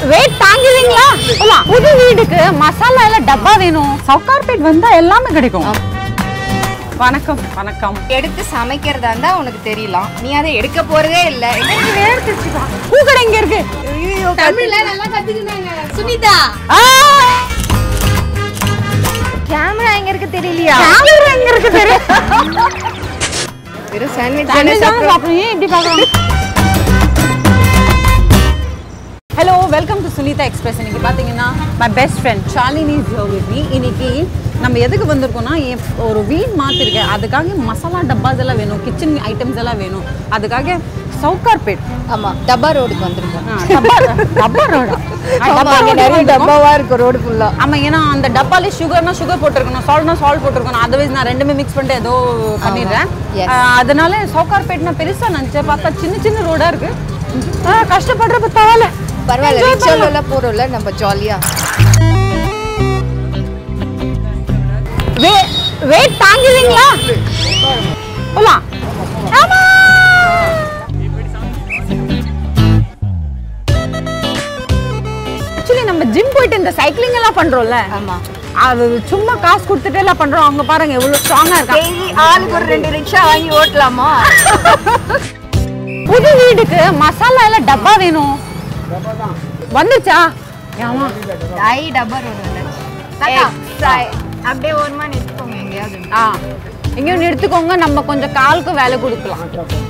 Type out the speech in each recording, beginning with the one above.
Wait தாங்குவீங்களா ஆமா புது வீடுக்கு மசாலா எல்லாம் டப்பா வேணும் சவுகார்பேட் வந்தா எல்லாமே கிடைக்கும் வணக்கம் வணக்கம் எடுத்து சமைக்கிறதா இருந்தா உனக்கு தெரியலாம் நீ அதை எடுக்க போறதே இல்ல பூக்கடை இங்க இருக்கு தமிழ்ல நல்லா கத்துக்கினாங்க சுனிதா ஆ! கேமரா எங்க இருக்கு தெரியலையா camera எங்க இருக்கு தெரியும் வெறும் சாண்ட்விச் Sandwich தானே சாப்பிடுறோம். ஏன் இப்படி பார்க்கறோம்? Hello welcome to Sunita express இன்னைக்கு பார்த்தீங்கன்னா my best friend Shalini is with me இன்னைக்கு நம்ம எதுக்கு வந்திருக்கோம்னா என் ஒரு வீடு மாற்றிருக்கேன் அதுக்காக மசாலா டப்பாஸ் எல்லாம் வேணும் கிச்சன் ஐட்டம்ஸ் எல்லாம் வேணும் அதுக்காக சவுகார்பேட் ஆமா டப்பா ரோடுக்கு வந்திருக்கோம் ஆ, டப்பா டப்பா ரோடா ஆ, ஆமா, டப்பா அங்க ரோடுக்கு நிறைய வந்திருக்கோம். டப்பாவா இருக்கு ரோடு ஃபுல்லா ஆமா ஏன்னா அந்த டப்பாலே சுகர்னா சுகர் போட்டிருக்கணும் சால்ட்னா சால்ட் போட்டிருக்கணும் அதர்வைஸ் நான் ரெண்டுமே மிக்ஸ் பண்ணிட்டு ஏதோ பண்ணிடுறேன் Yes. ஆ, அதனால சவுகார்பேட் நான் பெருசா நினைச்சேன் பார்த்தா சின்ன சின்ன ரோடா இருக்கு ஆ, கஷ்டப்படுறப்ப பரவாயில்ல பரவாயில்ல Enjoy ரிக்ஷால எல்லாம் போறோம்ல நம்ம ஜாலியா வே வெயிட் தாங்குவீங்களா போலாம் ஆமா ஆக்சுவலி நம்ம ஜிம் போயிட்டு இந்த சைக்கிளிங் எல்லாம் பண்றோம்ல ஆமா அது சும்மா காசு கொடுத்துட்டு எல்லாம் பண்றோம் அவங்க பாருங்க எவ்வளவு ஸ்ட்ராங்கா இருக்காங்க டெய்லி ஆளுக்கு ஒரு ரெண்டு ரிக்ஷா வாங்கி ஓட்டலாமா புது வீடுக்கு மசாலா எல்லாம் டப்பா வேணும் வந்துச்சா ஆமா ஐ டப்பா ரோடு வந்துச்சு தாத்தா, சாய், அப்படியே ஓரமா நிறுத்திக்கோங்க எங்கேயாவது ஆ எங்கேயும் நிறுத்துக்கோங்க நம்ம கொஞ்சம் காலுக்கு வேலை கொடுக்கலாம்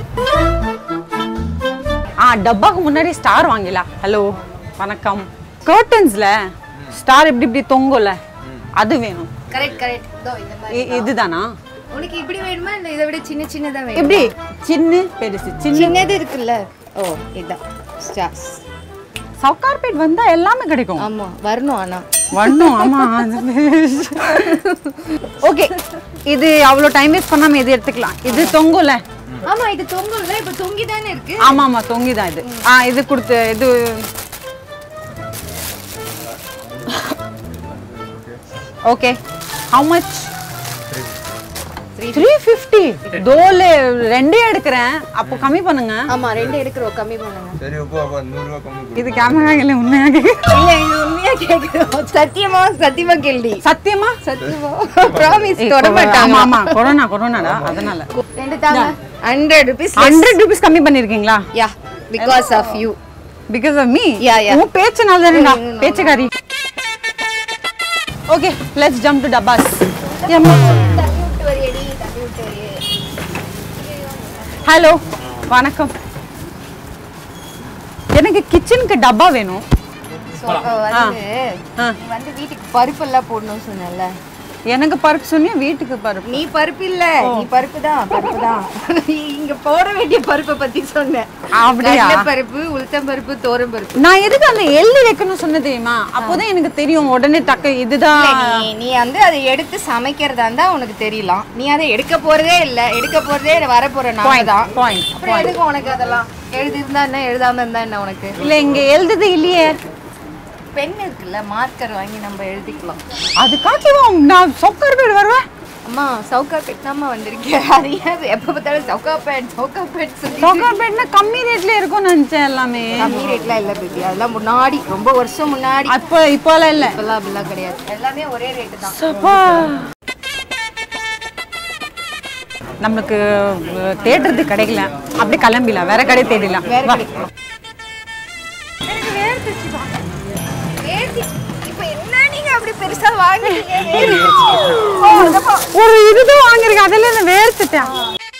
ஆ டப்பாக்கு முன்னாடி ஸ்டார் வாங்கிடலாம் ஹலோ வணக்கம் கர்டன்ஸ்ல ஸ்டார் இப்படி இப்படி தொங்கும்ல அது வேணும் கரெக்ட் கரெக்ட் இதோ இந்த மாதிரி இ- இதுதானா உனக்கு இப்படி வேணுமா இல்ல இதை விட சின்ன சின்னதா வேணும் இப்படி சின்ன பெருசு சின்ன சின்னது இருக்குல்ல ஓ இதான் ஸ்டார்ஸ் சவுகார்பேட் வந்தா எல்லாமே கிடைக்கும் ஆமா வரணும் ஆனா வரணும் ஆமா ஓகே இது அவ்வளோ டைம் வேஸ்ட் பண்ணாம இது எடுத்துக்கலாம் இது தொங்கும்ல ஆமா இது தொங்கும்ல இப்ப தொங்கி தானே இருக்கு ஆமா ஆமா தொங்கிதான் இது ஆ இது கொடுத்து இது okay how much three fifty தோல் ரெண்டே எடுக்கிறேன் அப்போ கம்மி பண்ணுங்க ஆமா ரெண்டு எடுக்கிறோம் கம்மி பண்ணுங்க சரி அப்போ அப்போ நூறுரூவா கம்மி கொடு. இது கேமரா இல்லை உண்மையாக இல்ல இது உண்மையா கேக்குறோம் சத்தியமா சத்தியமா கேள்வி சத்தியமா சத்தியமா ப்ராமிஸ் ஏய், தொட ஆமா மாட்டாங்க ஆமா கொரோனா கொரோனாடா அதனால ரெண்டு தாங்க ஹண்ட்ரட் ருபீஸ் ஹண்ட்ரட் ருபீஸ் கம்மி பண்ணிருக்கீங்களா yeah because of you because of me Yeah, yeah. உன் பேச்சுனால தானேடா பேச்சுக்காரி okay let's jump to dabbas hello வணக்கம் எனக்கு கிச்சனுக்கு டப்பா வேணும் வந்து ஆ. நீ வந்து வீட்டுக்கு பருப்பு எல்லாம் போடணும்னு சொன்னல எனக்கு பருப்பு சொன்னியா வீட்டுக்கு பருப்பு நீ பருப்பு இல்ல நீ பருப்பு தான் பருப்பு தான் இங்க போட வேண்டிய பருப்பை பத்தி சொன்னேன் அப்படியா கடலை பருப்பு உளுத்தம் பருப்பு தோரம் பருப்பு நான் எதுக்கு அந்த எழுதி வைக்கணும்னு சொன்ன தெரியுமா அப்போதான் எனக்கு தெரியும் உடனே டக்கு இதுதான் இல்ல, நீ நீ வந்து அதை எடுத்து சமைக்கிறதா இருந்தா உனக்கு தெரியலாம் நீ அதை எடுக்க போறதே இல்ல எடுக்க போறதே வர போற நாம பாயிண்ட் தான் பாயிண்ட் அப்புறம் எதுக்கு உனக்கு அதெல்லாம் எழுதி இருந்தா என்ன எழுதாம இருந்தா என்ன உனக்கு இல்ல இங்க எழுதுது இல்லையே பென் இருக்குல்ல மார்க்கர் வாங்கி நம்ம எழுதிக்கலாம் அதுக்காச்சும் நான் சொக்கர் பேர் வருவேன் அம்மா சவுக்கா பெட் தாம்மா வந்திருக்கேன் அது ஏன் எப்ப பார்த்தாலும் சவுக்கா பெட் சவுக்கா பெட் சொல்லி சொக்கர் பேட்னா கம்மி ரேட்ல இருக்கும்னு நினைச்சேன் எல்லாமே கம்மி ரேட்லாம் இல்ல பேபி அதெல்லாம் முன்னாடி ரொம்ப வருஷம் முன்னாடி அப்போ இப்போலாம் இல்ல இப்பெல்லாம் அப்படிலாம் கிடையாது எல்லாமே ஒரே ரேட்டு தான் சப்பா நம்மளுக்கு அஹ், தேடுறது கிடைக்கல அப்படி கிளம்பிடலாம் வேற கடை தேடிடலாம் வேற வா. கிடைக்கும் இப்ப என்ன நீங்க அப்படி பெருசா வாங்குறீங்க ஒரு இதுதான் வாங்கிருக்கேன் அதில் நான் வேர்த்துட்டேன்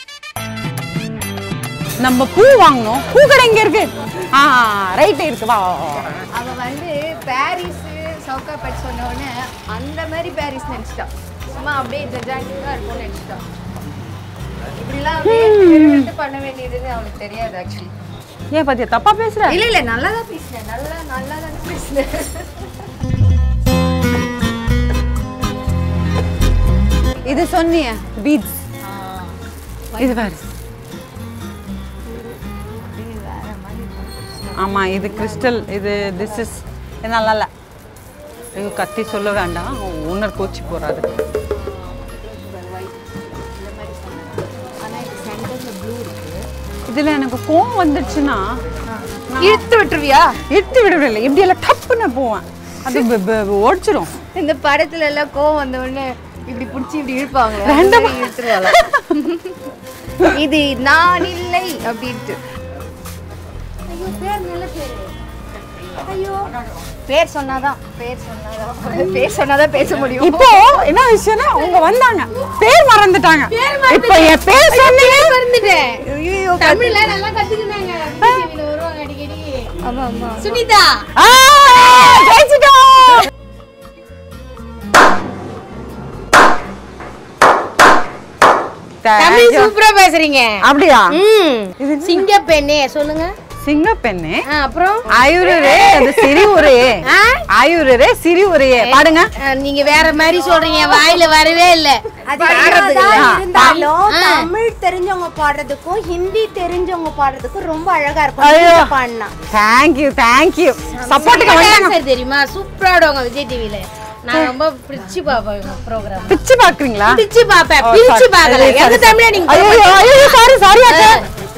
நம்ம பூ வாங்கணும் பூ கடை இங்க இருக்கு ஆ ரைட் இருக்கு வா வா, வா. அவ வந்து பாரிஸ் சவுக்கா பெட் சொன்ன உடனே அந்த மாதிரி பாரிஸ் நினைச்சிட்டான் சும்மா அப்படியே ஜஜாண்டிக்கா இருக்கும்னு நினைச்சிட்டான் இப்படிலாம் அப்படியே எடுத்து பண்ண வேண்டியதுன்னு அவனுக்கு தெரியாது ஆக்சுவலி ஏன் பாத்தியா தப்பா பேசுற இல்ல இல்ல நல்லா தான் பேசுனேன் நல்லா நல்லா தான் பேசுனேன் இது சொன்னியே பீட்ஸ் இது பாரு ஆமா இது கிறிஸ்டல் இது திஸ் இஸ் இது நல்லா இல்லை ஐயோ கத்தி சொல்ல வேண்டாம் ஓனர் கோச்சி போறாரு ஆனா இது சென்டர்ல ப்ளூ இருக்கு இதுல எனக்கு கோவம் வந்துடுச்சுன்னா இழுத்து விட்டுருவியா இழுத்து விடவில்லை இப்படி எல்லாம் டப்புன்னு போவேன் அது ப- ப- ஓடிச்சிரும் இந்த படத்துல எல்லாம் கோவம் வந்த உடனே இப்படி புடிச்சு இப்படி இழுப்பாங்க Random-ஆ. இழுத்துருவாங்க இது நான் இல்லை அப்படின்ட்டு ஐயோ பேர் நல்ல பேரு ஐயோ பேர் சொன்னாதான் பேர் சொன்னாதான் பேர் சொன்னாதான் பேச முடியும் இப்போ என்ன விஷயம்னா அவங்க வந்தாங்க பேர் மறந்துட்டாங்க இப்போ என் பேர் சொன்னீங்க மறந்துட்டேன் ஐயோ தமிழ்ல நல்லா கத்துக்கினாங்க விஜய் TV ல வருவாங்க அடிக்கடி ஆமா ஆமா சுனிதா ஆ, ஜெயிச்சிட்டோம் Thank தமிழ் you. சூப்பரா பேசுறீங்க அப்படியா ம் சிங்க பெண்ணே சொல்லுங்க சிங்க பெண்ணு ஆ, அப்புறம் ஆயுரே அது சிறி உரையே ஆ? ஆயுரே சிறி உரையே பாடுங்க ஆ, நீங்க வேற மாதிரி சொல்றீங்க வாயில வரவே இல்ல அது பாடுறதுக்கு என்னதான் இல்ல. இருந்தாலும் ஆ. தமிழ் தெரிஞ்சவங்க பாடுறதுக்கும் ஹிந்தி தெரிஞ்சவங்க பாடுறதுக்கும் ரொம்ப அழகா இருக்கும் ஐயோ. நீங்க பாடினா தேங்க்யூ தேங்க்யூ சப்போர்ட்டுக்கு ரொம்ப வந்தாங்க dancer தெரியுமா சூப்பரா ஆடுவாங்க விஜய் டிவில நான் ரொம்ப பிடிச்சு பாப்பேன் ப்ரோக்ராம் பிச்சு பாக்குறீங்களா பிடிச்சு பாப்பேன் ஓ, பிரிச்சு sorry. பாக்கல sorry, எங்க sorry. தமிழ நீங்க ஐயோ ஐயோ சாரி சாரி அக்கா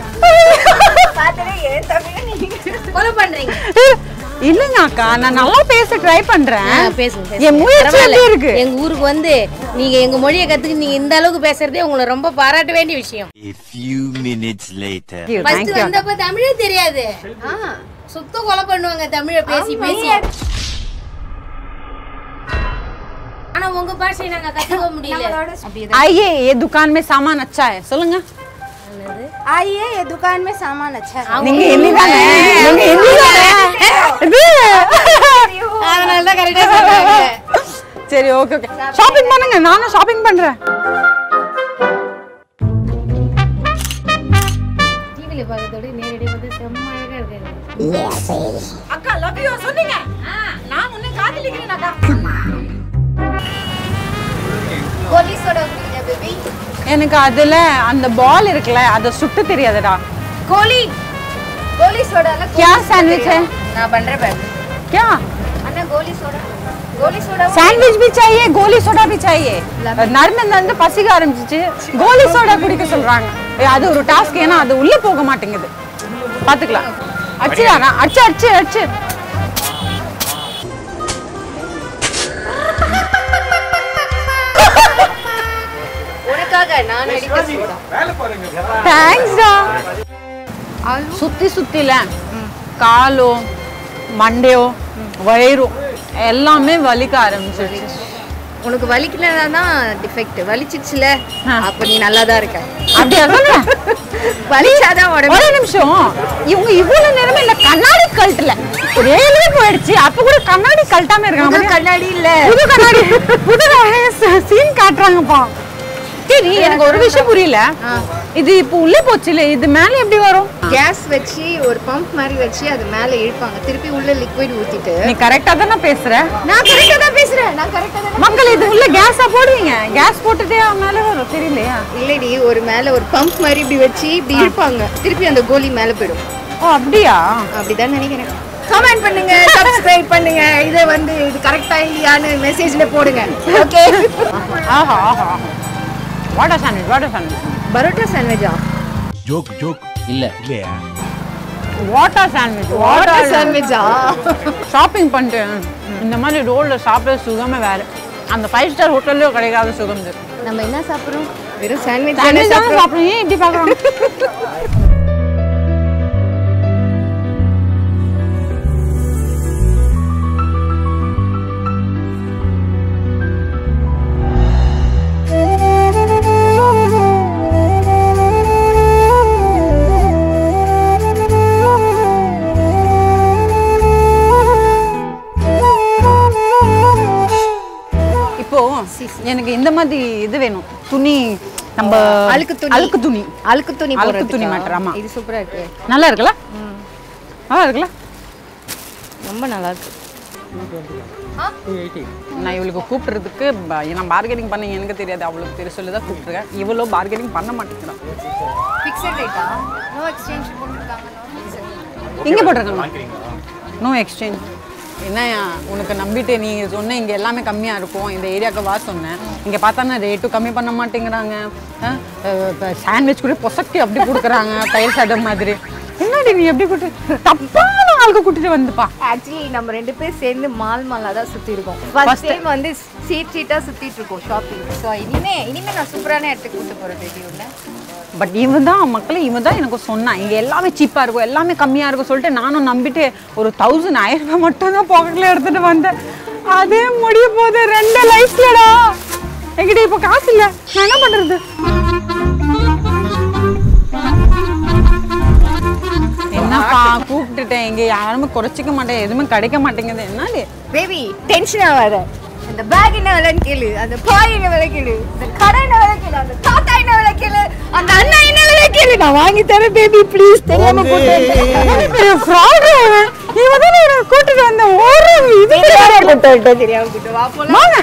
கொலை பண்றீங்க இல்லங்க அக்கா நான் நல்லா பேச ட்ரை பண்றேன் ஆ, பேசுங்க பேசுங்க. என் முயற்சி பரவாயில்ல. எப்படி இருக்கு எங்க ஊருக்கு வந்து நீங்க எங்க மொழியை கத்துக்கு நீங்க இந்த அளவுக்கு பேசுறதே உங்களை ரொம்ப பாராட்ட வேண்டிய விஷயம் A few minutes later. Thank you, first thank you. வந்தப்ப தமிழே தெரியாது சுத்த கொலை பண்ணுவாங்க தமிழ பேசி பேசி ஆனா உங்க பாஷையை நாங்க கத்துக்க முடியல आइए ये दुकान में सामान अच्छा है சொல்லுங்க आइए ये दुकान में सामान अच्छा है நீங்க ஹிந்தி தானே நீங்க ஹிந்தி தானே இது அதனால தான் கரெக்டா சொல்றாங்க சரி ஓகே ஓகே ஷாப்பிங் பண்ணுங்க நானும் ஷாப்பிங் பண்றேன் டிவில பார்க்கறதோட நேரடியா வந்து செம்ம அழகா இருக்காங்க அக்கா லவ் யூ சொன்னீங்க நான் உன்னை காதலிக்கிறேன் அக்கா கோலி சோடா குடிங்க பேபி எனக்கு அதுல அந்த பால் இருக்குல்ல அதை சுட்டு தெரியாதுடா கோலி கோலி சோடால क्या सैंडविच है நான் பண்றேன் பாரு क्या அண்ணா goli soda goli soda sandwich भी चाहिए கோலி சோடா भी चाहिए நர்மன் வந்து பசிக்க ஆரம்பிச்சிச்சு கோலி சோடா குடிக்க சொல்றாங்க ஏய், அது ஒரு டாஸ்க் ஏன்னா அது உள்ள போக மாட்டேங்குது பாத்துக்கலாம் அடிச்சுடா அடிச்சு அடிச்சு அடிச்சு உனக்காக நான் நடிக்க சோடா தேங்க்ஸ்டா சுத்தி சுத்தில காலோ மண்டையோ வயிறோ எல்லாமே வலிக்க ஆரம்பிச்சிருச்சு உனக்கு வலிக்கலனா தான் டிஃபெக்ட் வலிச்சிச்சுல ஆ. அப்ப நீ நல்லா தான் இருக்க அப்படியா சொல்றேன் வலிச்சாதான் உடம்பு ஒரு நிமிஷம் இவங்க இவ்வளவு நேரமே இல்ல கண்ணாடி கழட்டல ரயில்வே போயிடுச்சு அப்ப கூட கண்ணாடி கழட்டாம இருக்காங்க புது கண்ணாடி இல்ல புது கண்ணாடி புது சீன் காட்டுறாங்கப்பா சரி எனக்கு ஒரு விஷயம் புரியல இது இப்போ உள்ள போச்சுல இது மேல எப்படி வரும் கேஸ் வச்சு ஒரு பம்ப் மாதிரி வச்சு அது மேல இழுப்பாங்க திருப்பி உள்ள லிக்விட் ஊத்திட்டு நீ கரெக்டா தானே பேசுற நான் கரெக்டா தான் பேசுறேன் நான் கரெக்டா தான் மக்கள் இது உள்ள கேஸா போடுவீங்க கேஸ் போட்டுட்டே மேல வரும் தெரியலையா இல்லடி ஒரு மேல ஒரு பம்ப் மாதிரி இப்படி வச்சு இப்படி இழுப்பாங்க திருப்பி அந்த கோலி மேல போயிடும் ஓ அப்படியா அப்படிதான் நினைக்கிறேன் கமெண்ட் பண்ணுங்க சப்ஸ்கிரைப் பண்ணுங்க இதை வந்து இது கரெக்டா இல்லையான்னு மெசேஜ்ல போடுங்க ஓகே ஆஹா ஆஹா ஆஹா what a sandwich what a sandwich parotta சாண்ட்விச்சா Joke, joke. இல்ல இல்லையா வாட்டா சாண்ட்விச் பரோட்டா சாண்ட்விச்சா ஷாப்பிங் பண்ணிட்டு இந்த மாதிரி ரோலில் சாப்பிட்ற சுகமே வேறு அந்த ஃபைவ் ஸ்டார் ஹோட்டல்லையும் கிடைக்காத சுகம் இது நம்ம என்ன சாப்பிடுறோம் வெறும் சாண்ட்விச் சாண்ட்விச் தானே சாப்பிட்றோம் ஏன் இப்படி பார்க்குறோம் இப்போ எனக்கு இந்த மாதிரி இது வேணும் துணி நம்ம அழுக்கு துணி அழுக்கு துணி அழுக்கு துணி அழுக்கு துணி போடுறதுக்கா? matter, ஆமா. இது சூப்பரா இருக்கு நல்லா இருக்குல்ல நல்லா இருக்குல்ல ரொம்ப நல்லா இருக்கு நான் இவளுக்கு கூப்பிடுறதுக்கு ப- நான் பார்கெனிங் பண்ண எனக்கு தெரியாது அவளுக்கு தெரிய சொல்லி தான் கூப்பிட்டுருக்கேன் இவ்வளோ பார்கெனிங் பண்ண மாட்டேங்கிறான் ஃபிக்ஸட் ரேட்டா நோ எக்ஸ்சேஞ்ச் போட்டுருக்காங்க நோ ஃபிக்ஸட் இங்கே போட்டிருக்காங்க நோ எக்ஸ்சேஞ்ச் என்ன உனக்கு நம்பிட்டு நீ சொன்ன இங்கே எல்லாமே கம்மியாக இருக்கும் இந்த ஏரியாவுக்கு வா சொன்னேன் இங்கே பார்த்தா ரேட்டும் கம்மி பண்ண மாட்டேங்கிறாங்க சாண்ட்விச் கூட பொசக்கி அப்படி கொடுக்குறாங்க தயிர் சாதம் மாதிரி என்னடி நீ எப்படி கூட்டு தப்பான ஆளுக்கு கூட்டிட்டு வந்துப்பா ஆக்சுவலி நம்ம ரெண்டு பேரும் சேர்ந்து மால் மாலா தான் சுத்தி இருக்கோம் ஃபர்ஸ்ட் டைம் வந்து சீட் சீட்டா சுத்திட்டு இருக்கோம் ஷாப்பிங் ஸோ இனிமே இனிமே நான் சூப்பரான இடத்துக்கு கூட்டு போறேன் பேபி உள்ள பட் இவன் தான் மக்களே இவன் தான் எனக்கு சொன்னான் இங்கே எல்லாமே சீப்பாக இருக்கும் எல்லாமே கம்மியாக இருக்கும் சொல்லிட்டு நானும் நம்பிட்டு ஒரு தௌசண்ட் ஆயிரம் ரூபாய் மட்டும் தான் பாக்கெட்டில் எடுத்துட்டு வந்தேன் அதே முடிய போகுது ரெண்டு லைஃப்லடா என்கிட்ட இப்போ காசு இல்லை நான் என்ன பண்ணுறது என்னப்பா கூப்பிட்டுட்டேன் இங்கே யாருமே குறைச்சிக்க மாட்டேன் எதுவுமே கிடைக்க மாட்டேங்குது என்னடி பேபி டென்ஷன் ஆகாத அந்த பேக் என்ன விலைன்னு கேளு அந்த பாய் என்ன விலை கேளு அந்த கடை என்ன விலை கேளு அந்த தாத்தா என்ன விலை கேளு அந்த அண்ணா என்ன விலை கேளு நான் வாங்கி தரேன் பேபி ப்ளீஸ் தெரியாம கூட்டு எவ்வளவு பெரிய fraud இவன். இவன் தானே என்னை கூட்டிட்டு வந்த ஒரு இது கூட்டு தெரியாம கூட்டு வா போலாம் வாங்க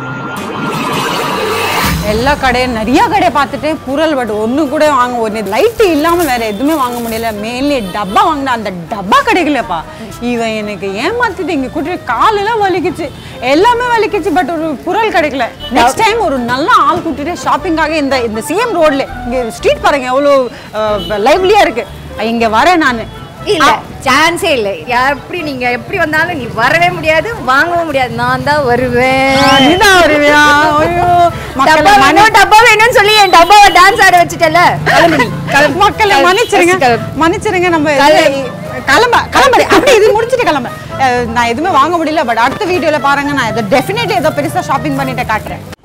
எல்லா கடையும் நிறைய கடையை பார்த்துட்டேன் குரல் பட் ஒன்று கூட வாங்க ஒன்று லைட்டு இல்லாமல் வேற எதுவுமே வாங்க முடியல மெயின்லி டப்பா வாங்கின அந்த டப்பா கிடைக்கலப்பா இவன் எனக்கு ஏமாத்திட்டு இங்கே கூட்டிட்டு காலெல்லாம் வலிக்குச்சு எல்லாமே வலிக்குச்சு பட் ஒரு குரல் கிடைக்கல நெக்ஸ்ட் டைம் ஒரு நல்ல ஆள் கூட்டிட்டு ஷாப்பிங்காக இந்த இந்த சேம் ரோட்ல இங்கே ஸ்ட்ரீட் பாருங்க எவ்வளோ லைவ்லியாக இருக்கு இங்கே வரேன் நான் இல்ல சான்ஸே இல்ல எப்படி நீங்க எப்படி வந்தாலும் நீ வரவே முடியாது வாங்கவும் முடியாது நான் தான் வருவேன் நீதான் வருவியா ஐயோ டப்பா மக்களை வேணும் டப்பா வேணும்னு சொல்லி என் டப்பாவை டான்ஸ் ஆட வச்சுட்டல கிளம்பு நீ கிளம்பு. மக்களை கிளம்பு. மன்னிச்சிருங்க கிளம்பு. மன்னிச்சிருங்க நம்ம கிளம்பு. கிளம்ப கிளம்புறே அப்படி இது முடிச்சிட்டு கிளம்ப அஹ் நான் எதுவுமே வாங்க முடியல பட் அடுத்த வீடியோல பாருங்க நான் இதை டெஃபினெட்லி ஏதோ பெருசா ஷாப்பிங் பண்ணிட்டு காட்டுறேன்